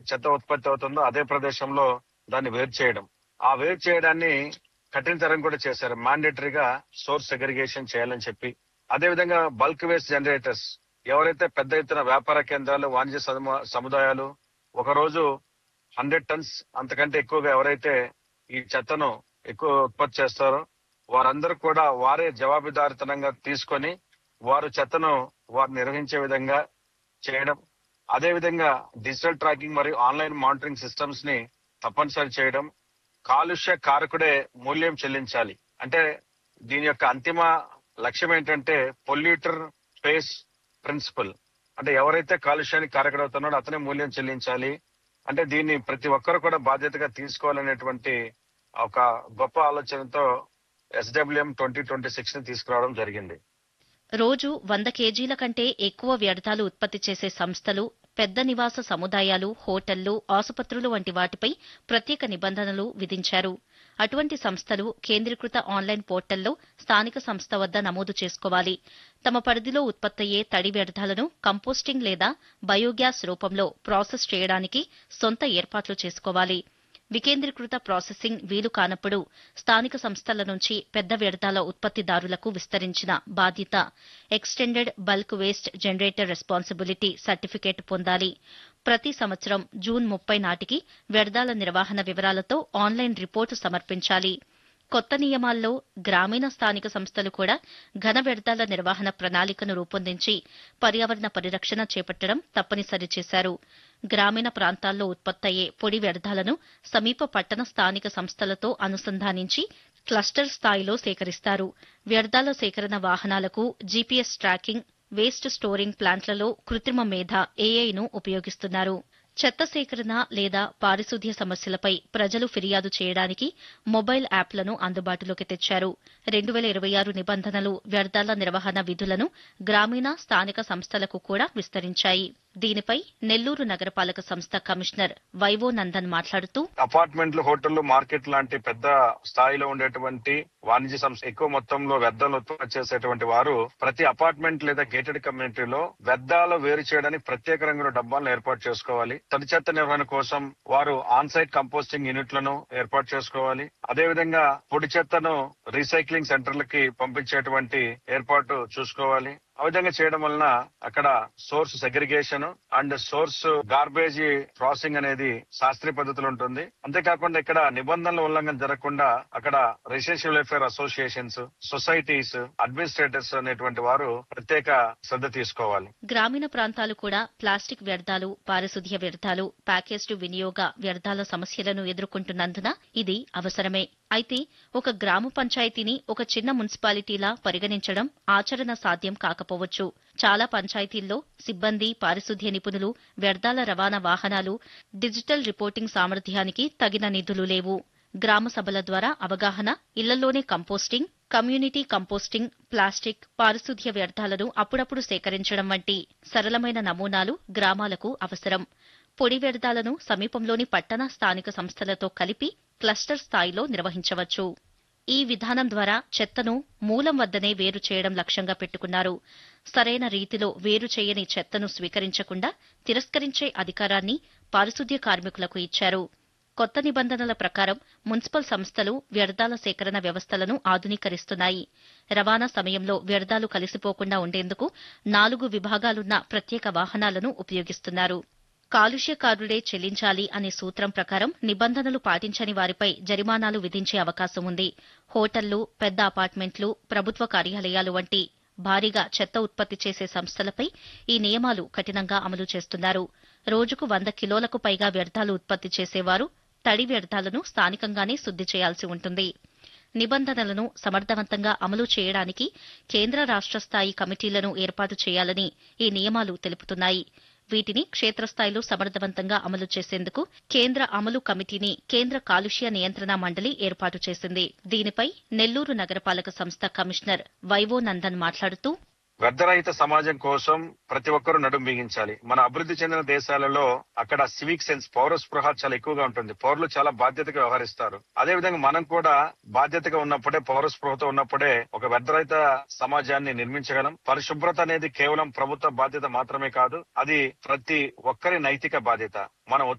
చెత్త ఉత్పత్తి అవుతుందో అదే ప్రదేశంలో దాన్ని వేరు చేయడం ఆ వేరు చేయడాన్ని కఠినతరం కూడా చేశారు మాండేటరీగా సోర్స్ సెగ్రిగేషన్ చేయాలని చెప్పి అదే విధంగా బల్క్ వేస్ట్ జనరేటర్స్ ఎవరైతే పెద్ద ఎత్తున వ్యాపార కేంద్రాలు వాణిజ్య సము- సముదాయాలు ఒక రోజు హండ్రెడ్ టన్స్ అంతకంటే ఎక్కువగా ఎవరైతే ఈ చెత్తను ఎక్కువ ఉత్పత్తి చేస్తారో వారందరూ కూడా వారే జవాబుదారితనంగా తీసుకొని వారు చెత్తను వారు నిర్వహించే విధంగా చేయడం అదే విధంగా డిజిటల్ ట్రాకింగ్ మరియు ఆన్లైన్ మానిటరింగ్ సిస్టమ్స్ ని తప్పనిసరి చేయడం కాలుష్య కారకుడే మూల్యం చెల్లించాలి అంటే దీని యొక్క అంతిమ లక్ష్యం ఏంటంటే పొల్యూటర్ స్పేస్ ప్రిన్సిపల్ అంటే ఎవరైతే కాలుష్యానికి కారకుడవుతున్నాడో అతనే మూల్యం చెల్లించాలి అంటే దీన్ని ప్రతి ఒక్కరు కూడా బాధ్యతగా తీసుకోవాలనేటువంటి ఒక గొప్ప ఆలోచనతో ఎస్డబ్ల్యూఎం ట్వంటీ ట్వంటీ సిక్స్ ని తీసుకురావడం జరిగింది రోజు వంద కేజీల కంటే ఎక్కువ వ్యర్థాలు ఉత్పత్తి చేసే సంస్థలు పెద్ద నివాస సముదాయాలు హోటళ్లు ఆసుపత్రులు వంటి వాటిపై ప్రత్యేక నిబంధనలు విధించారు అటువంటి సంస్థలు కేంద్రీకృత ఆన్లైన్ పోర్టల్లో స్థానిక సంస్థ వద్ద నమోదు చేసుకోవాలి తమ పరిధిలో ఉత్పత్తయ్యే తడి వ్యర్థాలను కంపోస్టింగ్ లేదా బయోగ్యాస్ రూపంలో ప్రాసెస్ చేయడానికి సొంత ఏర్పాట్లు చేసుకోవాలి వికేంద్రీకృత ప్రాసెసింగ్ వీలు కానప్పుడు స్థానిక సంస్థల నుంచి పెద్ద వ్యర్థాల ఉత్పత్తిదారులకు విస్తరించిన బాధ్యత extended bulk waste generator responsibility certificate పొందాలి ప్రతి సంవత్సరం జూన్ ముప్పై నాటికి వ్యర్థాల నిర్వహణ వివరాలతో ఆన్లైన్ రిపోర్టు సమర్పించాలి కొత్త నియమాల్లో గ్రామీణ స్థానిక సంస్థలు కూడా ఘన వ్యర్థాల నిర్వహణ ప్రణాళికను రూపొందించి పర్యావరణ పరిరక్షణ చేపట్టడం తప్పనిసరి చేశారు గ్రామీణ ప్రాంతాల్లో ఉత్పత్తయ్యే పొడి వ్యర్థాలను సమీప పట్టణ స్థానిక సంస్థలతో అనుసంధానించి క్లస్టర్ స్థాయిలో సేకరిస్తారు వ్యర్థాల సేకరణ వాహనాలకు జీపీఎస్ ట్రాకింగ్ వేస్ట్ స్టోరింగ్ ప్లాంట్లలో కృత్రిమ మేధ ఏఐను ఉపయోగిస్తున్నారు చెత్త సేకరణ లేదా పారిశుధ్య సమస్యలపై ప్రజలు ఫిర్యాదు చేయడానికి మొబైల్ యాప్లను అందుబాటులోకి తెచ్చారు రెండు వేల ఇరవై ఆరు నిబంధనలు వ్యర్థాల నిర్వహణ విధులను గ్రామీణ స్థానిక సంస్థలకు కూడా విస్తరించాయి దీనిపై నెల్లూరు నగరపాలక సంస్థ కమిషనర్ వైవో నందన్ మాట్లాడుతూ అపార్ట్మెంట్లు హోటళ్లు మార్కెట్ లాంటి పెద్ద స్థాయిలో ఉండేటువంటి వాణిజ్య సంస్థ ఎక్కువ మొత్తంలో వ్యర్థాలు ఉత్పత్తి చేసేటువంటి వారు ప్రతి అపార్ట్మెంట్ లేదా గేటెడ్ కమ్యూనిటీలో వ్యర్థాలు వేరు చేయడానికి ప్రత్యేక రంగుల డబ్బాలను ఏర్పాటు చేసుకోవాలి తడి చెత్త నిర్వహణ కోసం వారు ఆన్ సైట్ కంపోస్టింగ్ యూనిట్లను ఏర్పాటు చేసుకోవాలి అదే విధంగా పొడి చెత్తను రీసైక్లింగ్ సెంటర్లకి పంపించేటువంటి ఏర్పాటు చూసుకోవాలి ఆ విధంగా చేయడం వలన అక్కడ source segregation and source garbage processing అనేది శాస్త్రీయ పద్ధతిలో ఉంటుంది అంతేకాకుండా ఇక్కడ నిబంధనల ఉల్లంఘన జరగకుండా అక్కడ residential welfare associations societies administrators అనేటువంటి వారు ప్రత్యేక శ్రద్ధ తీసుకోవాలి గ్రామీణ ప్రాంతాలు కూడా ప్లాస్టిక్ వ్యర్థాలు పారిశుధ్య వ్యర్థాలు ప్యాకేజ్డ్ వినియోగ వ్యర్థాల సమస్యలను ఎదుర్కొంటున్నందున ఇది అవసరమే అయితే ఒక గ్రామ పంచాయతీని ఒక చిన్న మున్సిపాలిటీలా పరిగణించడం ఆచరణ సాధ్యం కాకపోవచ్చు చాలా పంచాయతీల్లో సిబ్బంది పారిశుధ్య నిపుణులు వ్యర్థాల రవాణా వాహనాలు డిజిటల్ రిపోర్టింగ్ సామర్థ్యానికి తగిన నిధులు లేవు గ్రామ సభల ద్వారా అవగాహన ఇళ్లలోనే కంపోస్టింగ్ కమ్యూనిటీ కంపోస్టింగ్ ప్లాస్టిక్ పారిశుధ్య వ్యర్థాలను అప్పుడప్పుడు సేకరించడం వంటి సరళమైన నమూనాలు గ్రామాలకు అవసరం పొడి వ్యర్థాలను సమీపంలోని పట్టణ స్థానిక సంస్థలతో కలిపి క్లస్టర్ స్థాయిలో నిర్వహించవచ్చు ఈ విధానం ద్వారా చెత్తను మూలం వద్దనే వేరు చేయడం లక్ష్యంగా పెట్టుకున్నారు సరైన రీతిలో వేరు చేయని చెత్తను స్వీకరించకుండా తిరస్కరించే అధికారాన్ని పారిశుధ్య కార్మికులకు ఇచ్చారు కొత్త నిబంధనల ప్రకారం మున్సిపల్ సంస్థలు వ్యర్థాల సేకరణ వ్యవస్థలను ఆధునీకరిస్తున్నాయి రవాణా సమయంలో వ్యర్థాలు కలిసిపోకుండా ఉండేందుకు నాలుగు విభాగాలున్న ప్రత్యేక వాహనాలను ఉపయోగిస్తున్నారు కాలుష్యకారుడే చెల్లించాలి అనే సూత్రం ప్రకారం నిబంధనలు పాటించని వారిపై జరిమానాలు విధించే అవకాశం ఉంది హోటళ్లు పెద్ద అపార్ట్మెంట్లు ప్రభుత్వ కార్యాలయాలు వంటి భారీగా చెత్త ఉత్పత్తి చేసే సంస్థలపై ఈ నియమాలు కఠినంగా అమలు చేస్తున్నారు రోజుకు వంద కిలోలకు పైగా వ్యర్థాలు ఉత్పత్తి చేసేవారు తడి వ్యర్థాలను స్థానికంగానే శుద్ది చేయాల్సి ఉంటుంది నిబంధనలను సమర్థవంతంగా అమలు చేయడానికి కేంద్ర రాష్ట్ర స్థాయి కమిటీలను ఏర్పాటు చేయాలని ఈ నియమాలు తెలుపుతున్నాయి వీటిని క్షేత్రస్థాయిలో సమర్థవంతంగా అమలు చేసేందుకు కేంద్ర అమలు కమిటీని కేంద్ర కాలుష్య నియంత్రణ మండలి ఏర్పాటు చేసింది దీనిపై నెల్లూరు నగరపాలక సంస్థ కమిషనర్ వైవో నందన్ మాట్లాడుతూ వ్యర్థరహిత సమాజం కోసం ప్రతి ఒక్కరూ నడుం బిగించాలి మన అభివృద్ధి చెందిన దేశాలలో అక్కడ సివిక్ సెన్స్ పౌర స్పృహ చాలా ఎక్కువగా ఉంటుంది పౌరులు చాలా బాధ్యతగా వ్యవహరిస్తారు అదే విధంగా మనం కూడా బాధ్యతగా ఉన్నప్పుడే పౌర స్పృహతో ఉన్నప్పుడే ఒక వ్యర్థరహిత సమాజాన్ని నిర్మించగలం పరిశుభ్రత అనేది కేవలం ప్రభుత్వ బాధ్యత మాత్రమే కాదు అది ప్రతి ఒక్కరి నైతిక బాధ్యత మన